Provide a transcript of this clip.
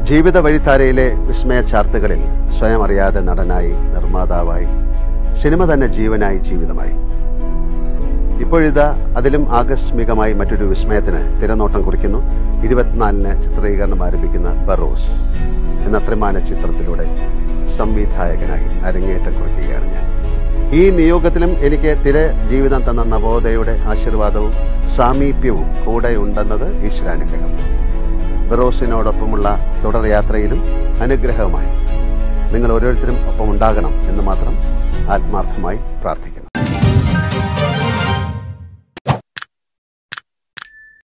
ജീവിത വഴിത്താരയിലെ വിസ്മയ ചാർത്തുകളിൽ സ്വയം അറിയാതെ നടനായി നിർമ്മാതാവായി സിനിമ തന്നെ ജീവനായി ജീവിതമായി ഇപ്പോഴിതാ അതിലും ആകസ്മികമായി മറ്റൊരു വിസ്മയത്തിന് തിരനോട്ടം കുറിക്കുന്നു ഇരുപത്തിനാലിന് ചിത്രീകരണം ആരംഭിക്കുന്ന ബറോസ് എന്ന ത്രിമാന ചിത്രത്തിലൂടെ സംവിധായകനായി അരങ്ങേറ്റം കുറിക്കുകയാണ് ഞാൻ ഈ നിയോഗത്തിലും എനിക്ക് തിര ജീവിതം തന്ന നവോദയയുടെ ആശീർവാദവും സാമീപ്യവും കൂടെ ഉണ്ടെന്നത് ഈശ്വരാനുഗ്രഹം ബറോസിനോടൊപ്പമുള്ള തുടർ യാത്രയിലും അനുഗ്രഹമായി നിങ്ങൾ ഓരോരുത്തരും ഒപ്പം ഉണ്ടാകണം എന്ന് മാത്രം ആത്മാർത്ഥമായി പ്രാർത്ഥിക്കുന്നു